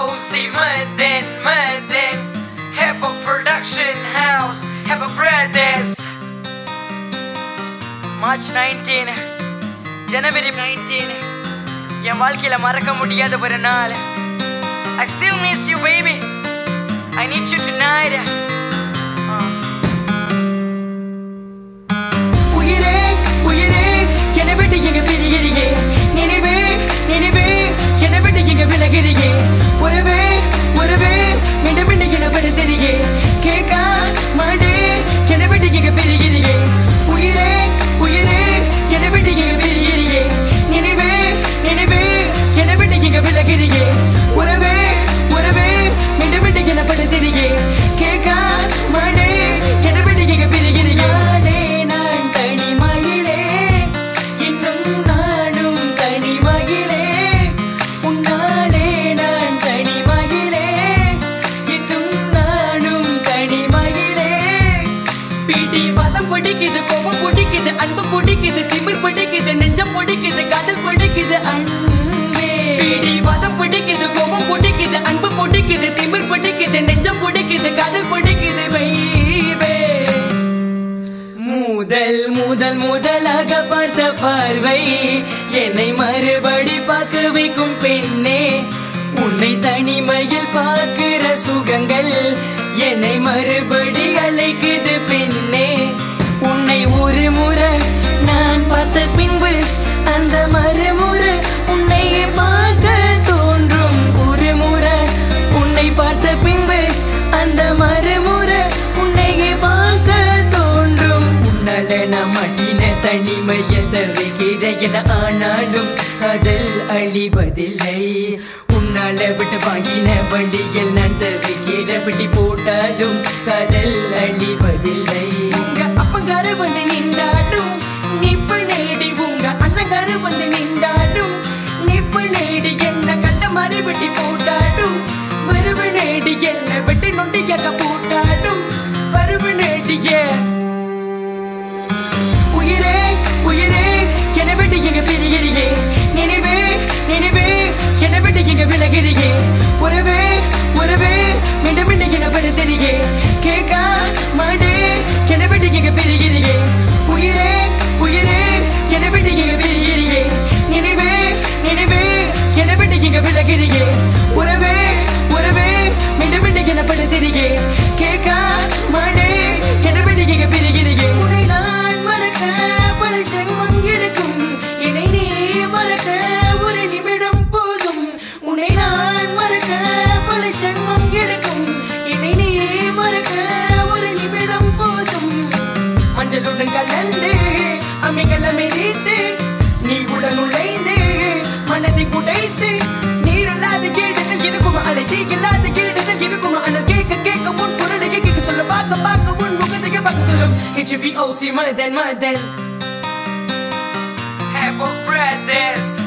HVOC Maden Maden Havoc Production House Havoc Brothers March nineteen January nineteen என் வாழ்க்கையில மறக்க முடியாத ஒரு நாள் I still miss you baby I need you tonight உயிரே உயிரே என்னை விட்டு எங்க பிரிகிறியே நினைவே நினைவே என்னை விட்டு எங்க விலகிறியே உறவே உறவே மீண்டும் மீண்டும் என்ன படுத்துறியே கேட்கா மாடே என்னை விட்டு எங்க பிரிகிறியே உயிரே உயிரே என்னை விட்டு எங்க பிரிகிறியே நினைவே நினைவே என்னை விட்டு எங்க விலகிறியே உறவே உறவே மீண்டும் மீண்டும் என்ன படுத்துறியே கேட்கா மாடே என்னை விட்டு எங்க பிரிகிறியே நான் தனிமயிலே இன்னும் நானும் தனிமயிலே உன்னாலே நான் தனிமயிலே இன்னும் நானும் தனிமயிலே பிடி பதம் பிடிக்குது கோபம் பிடிக்குது அன்பு பிடிக்குது திமிர் பிடிக்குது நெஞ்சம் பிடிக்குது காதல் பிடிக்குது அன்பே பிடி பதம் பிடிக்குது கோபம் பிடிக்குது அன்பு பிடிக்குது திமிர் பிடிக்குது நெஞ்சம் பிடிக்குது காதல் பிடிக்குது வைவே முதல் முதல் முதலாக பார்த்த பார்வை என்னை மறுபடி பார்க்க வைக்கும் பெண்ணே உன்னை தனிமையில் பார்க்கிற சுகங்கள் என்னை மறுபடி அழைக்குது பெண்ணே உன்னை ஒரு முறை நான் பார்த்த பின்பு அந்த மறுமுறை உன்னை பார்க்க தோன்றும் ஒரு முறை உன்னை பார்த்த பின்பு அந்த மறுமுறை உன்னை பார்க்க தோன்றும் உன்னால நான் மட்டின தனிமையில் தவிக்கிறேன் ஆனாலும் காதல் அழிவதில்லை உன்னால விட்டு வாங்கின வண்டியில் நான் தவிக்கிற விட்டி போட்டாலும் காதல் அழிவதில்லை உங்க அப்பங்கார வந்து நின்றாடும் நிப்பு நேடி உங்க அண்ணங்கார வந்து நின்றாடும் நிப்பு நேடி என்ன கட்ட மாதிரி வெட்டி போட்டாடும் வருவு நேடி என்ன வெட்டி நொண்டியாக போட்டாடும் வருவு நேடிய உயிரே உயிரே என்னை விட்டு எங்க பிரிகிறியே நினைவே நினைவே என்னை விட்டு எங்க விலகிறியே உறவே உறவே மீண்டும் மீண்டும் என்ன படுத்துறியே கேட்கா மாடே என்னை விட்டு எங்க பிரிகிறியே உயிரே உயிரே என்னை விட்டு எங்க பிரிகிறியே நினைவே நினைவே என்னை விட்டு எங்க விலகிறியே உறவே உறவே மீண்டும் மீண்டும் என்ன படுத்துறியே கேட்கா மாடே என்னை விட்டு எங்க பிரிகிறியே உன்னை நான் மறக்க பல ஜென்மம் இருக்கும் என்னை நீ மறக்க ஒரு நிமிடம் போதும் உன்னை நான் மறக்க பல ஜென்மம் இருக்கும் என்னை நீ மறக்க ஒரு நிமிடம் போதும் மஞ்சளுடன் கலந்து அமைகள் அமைதித்து நீ உடன் நுழைந்து மனதை குடைத்து நீரல்லாத கேட்டதில் இருக்கும் அழைச்சி இல்லாத கேட்டதில் இருக்கும் ஆனால் கேட்க கேட்க உன் குரலை கேட்க சொல்ல பார்க்க பார்க்க உன் முகத்தை பார்க்க சொல்லும் HVOC Maden Maden Havoc Brothers